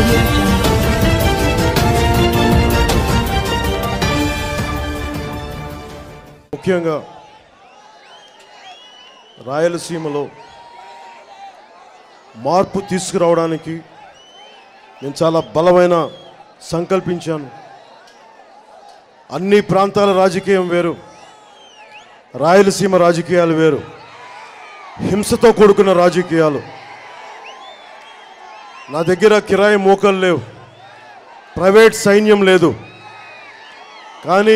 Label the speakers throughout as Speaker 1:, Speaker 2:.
Speaker 1: audio jungle.
Speaker 2: ముఖ్యంగా రాయలసీమలో మార్పు తీసుకురావడానికి నేను చాలా బలమైన సంకల్పించాను అన్ని ప్రాంతాల రాజకీయం వేరు రాయలసీమ రాజకీయాలు వేరు హింసతో కూడుకున్న రాజకీయాలు నా దగ్గర కిరాయి మోకలు లేవు ప్రైవేట్ సైన్యం లేదు కానీ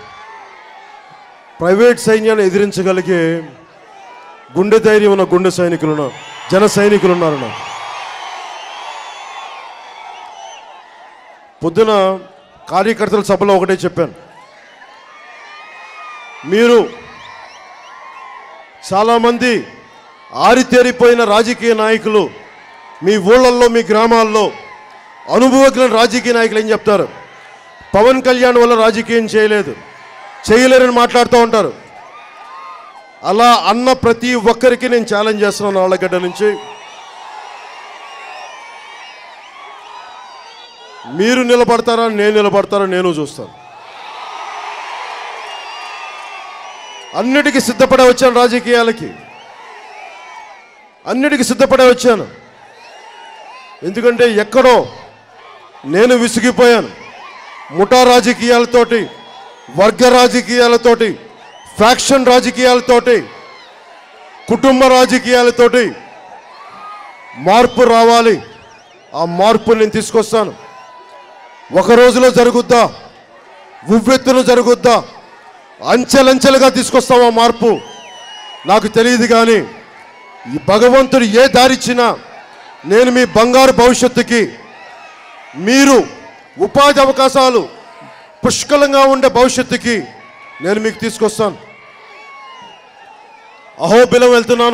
Speaker 2: ప్రైవేట్ సైన్యాన్ని ఎదిరించగలిగే గుండె ధైర్యం ఉన్న గుండె సైనికులు ఉన్నారు జన సైనికులు ఉన్నారు నాకు పొద్దున కార్యకర్తల సభలో ఒకటే చెప్పాను మీరు చాలామంది ఆరితేరిపోయిన రాజకీయ నాయకులు మీ ఊళ్ళల్లో మీ గ్రామాల్లో అనుభవజ్ఞుల రాజకీయ నాయకులు ఏం చెప్తారు పవన్ కళ్యాణ్ వల్ల రాజకీయం చేయలేదు చేయలేరని మాట్లాడుతూ ఉంటారు అలా అన్న ప్రతి ఒక్కరికి నేను ఛాలెంజ్ చేస్తున్నాను ఆళ్ళగడ్డ నుంచి మీరు నిలబడతారా నేను నిలబడతారా నేను చూస్తాను అన్నిటికీ సిద్ధపడే వచ్చాను రాజకీయాలకి అన్నిటికీ సిద్ధపడే వచ్చాను ఎందుకంటే ఎక్కడో నేను విసిగిపోయాను ముఠా రాజకీయాలతోటి వర్గ రాజకీయాలతోటి ఫ్యాక్షన్ రాజకీయాలతోటి కుటుంబ రాజకీయాలతోటి మార్పు రావాలి ఆ మార్పు నేను తీసుకొస్తాను ఒక రోజులో జరుగుద్దా ఉవ్వెత్తున జరుగుద్దా అంచెలంచెలుగా తీసుకొస్తాం ఆ మార్పు నాకు తెలియదు కానీ ఈ భగవంతుడు ఏ దారిచ్చినా నేను మీ బంగారు భవిష్యత్తుకి మీరు ఉపాధి అవకాశాలు పుష్కలంగా ఉండే భవిష్యత్తుకి నేను మీకు తీసుకొస్తాను అహోబిలం వెళ్తున్నాను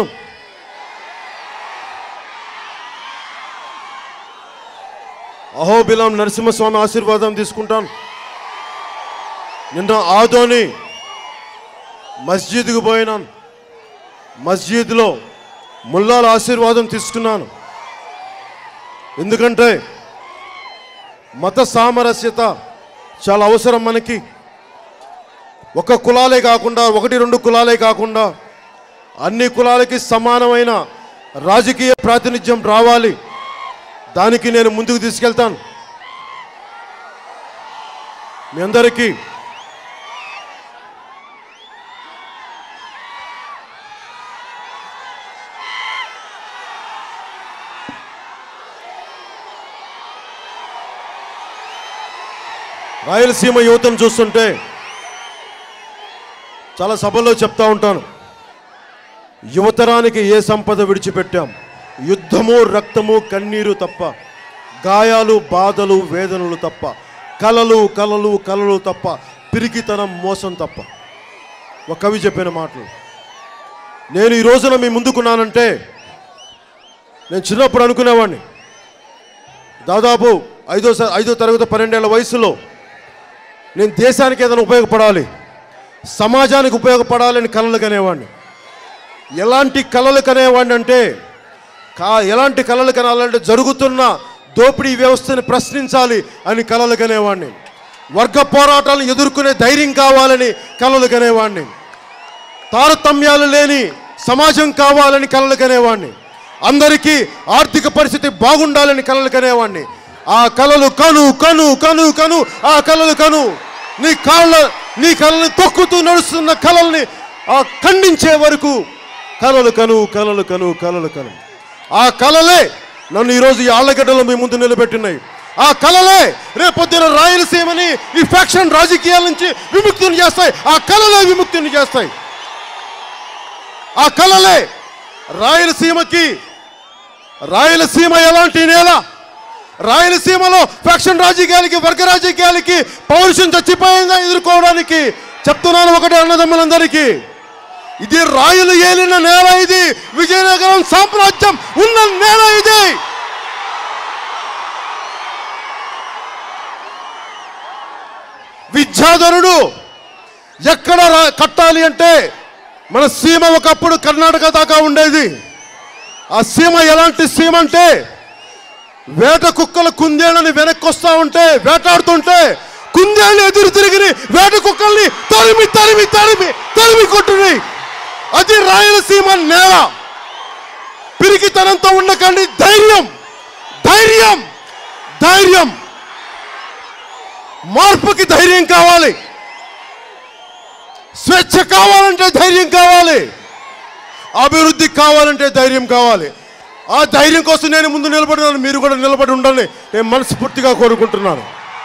Speaker 2: అహోబిలం నరసింహస్వామి ఆశీర్వాదం తీసుకుంటాను నిన్న ఆదోని మస్జిద్కు పోయినాను మస్జిద్లో ముల్లాల ఆశీర్వాదం తీసుకున్నాను ఎందుకంటే మత సామరస్యత చాలా అవసరం మనకి ఒక కులాలే కాకుండా ఒకటి రెండు కులాలే కాకుండా అన్ని కులాలకి సమానమైన రాజకీయ ప్రాతినిధ్యం రావాలి దానికి నేను ముందుకు తీసుకెళ్తాను మీ అందరికీ రాయలసీమ యువతను చూస్తుంటే చాలా సభల్లో చెప్తా ఉంటాను యువతరానికి ఏ సంపద విడిచిపెట్టాం యుద్ధము రక్తము కన్నీరు తప్ప గాయాలు బాధలు వేదనలు తప్ప కలలు కలలు కలలు తప్ప పిరికితనం మోసం తప్ప ఒక కవి చెప్పిన మాటలు నేను ఈ రోజున మీ ముందుకున్నానంటే నేను చిన్నప్పుడు అనుకునేవాడిని దాదాపు ఐదో స- ఐదో తరగతి పన్నెండేళ్ల వయసులో నేను దేశానికి ఏదైనా ఉపయోగపడాలి సమాజానికి ఉపయోగపడాలని కలలు కనేవాడిని ఎలాంటి కలలు కనేవాడిని అంటే కా ఎలాంటి కలలు కనాలంటే జరుగుతున్న దోపిడీ వ్యవస్థని ప్రశ్నించాలి అని కలలు కనేవాడిని వర్గ పోరాటాలను ఎదుర్కొనే ధైర్యం కావాలని కలలు కనేవాడిని తారతమ్యాలు లేని సమాజం కావాలని కలలు కనేవాడిని అందరికీ ఆర్థిక పరిస్థితి బాగుండాలని కలలు కనేవాడిని ఆ కలలు కను కను కను కను ఆ కలలు కను నీ కాళ్ళ నీ కళని తొక్కుతూ నడుస్తున్న కలల్ని ఆ ఖండించే వరకు కలలు కను కలలు కను కలలు కను ఆ కలలే నన్ను ఈరోజు ఈ ఆళ్ళగడ్డలో మీ ముందు నిలబెట్టినాయి ఆ కలలే రేపొద్దున రాయలసీమని ఈ ఫ్యాక్షన్ రాజకీయాల నుంచి విముక్తిని చేస్తాయి ఆ కలలే విముక్తిని చేస్తాయి ఆ కలలే రాయలసీమకి రాయలసీమ ఎలాంటి నేల రాయలసీమలో ఫ్యాక్షన్ రాజకీయాలకి వర్గ రాజకీయాలకి పౌరుషం చచ్చిపోయిందా ఎదుర్కోవడానికి చెప్తున్నాను ఒకటి అన్నదమ్ములందరికీ ఇది రాయలు ఏలిన నేల ఇది విజయనగరం సామ్రాజ్యం ఉన్న నేల ఇది విద్యాధరుడు ఎక్కడ రా- కట్టాలి అంటే మన సీమ ఒకప్పుడు కర్ణాటక దాకా ఉండేది ఆ సీమ ఎలాంటి సీమ అంటే వేట కుక్కల కుందేళ్ళని వెనక్కి వస్తా ఉంటే వేటాడుతుంటే కుందేళ్ళు ఎదురు తిరిగి వేట కుక్కల్ని తరిమి తరిమి తరిమి తరిమి కొట్టుని అది రాయలసీమ నేల పిరికితనంతో ఉండకండి ధైర్యం ధైర్యం ధైర్యం మార్పుకి ధైర్యం కావాలి స్వేచ్ఛ కావాలంటే ధైర్యం కావాలి అభివృద్ధి కావాలంటే ధైర్యం కావాలి ఆ ధైర్యం కోసం నేను ముందు నిలబడినాను మీరు కూడా నిలబడి ఉండాలని నేను మనస్ఫూర్తిగా కోరుకుంటున్నాను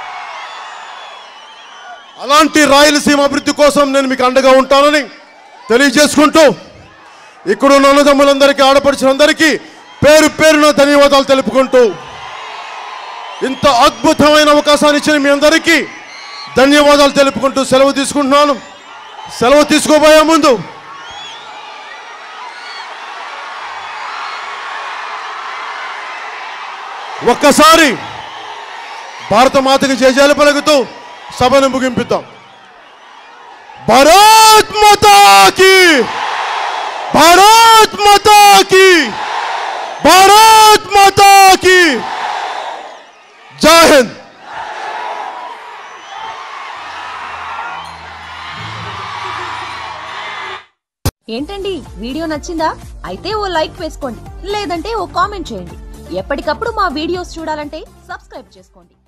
Speaker 2: అలాంటి రాయలసీమ అభివృద్ధి కోసం నేను మీకు అండగా ఉంటానని తెలియజేసుకుంటూ ఇక్కడ ఉన్న అన్నదమ్ములందరికీ ఆడపడుచులందరికీ పేరు పేరున ధన్యవాదాలు తెలుపుకుంటూ ఇంత అద్భుతమైన అవకాశాన్ని ఇచ్చిన మీ అందరికీ ధన్యవాదాలు తెలుపుకుంటూ సెలవు తీసుకుంటున్నాను సెలవు తీసుకోబోయే ముందు ఒక్కసారి భారత మాతకి జయజాలు పలుకుతూ సభను ముగింపిద్దాం భారత్ మాతాకి భారత్ మాతాకి భారత్ మాతాకి జై హింద్
Speaker 1: ఏంటండి వీడియో నచ్చిందా అయితే ఓ లైక్ వేసుకోండి లేదంటే ఓ కామెంట్ చేయండి ఎప్పటికప్పుడు మా వీడియోస్ చూడాలంటే సబ్స్క్రైబ్ చేసుకోండి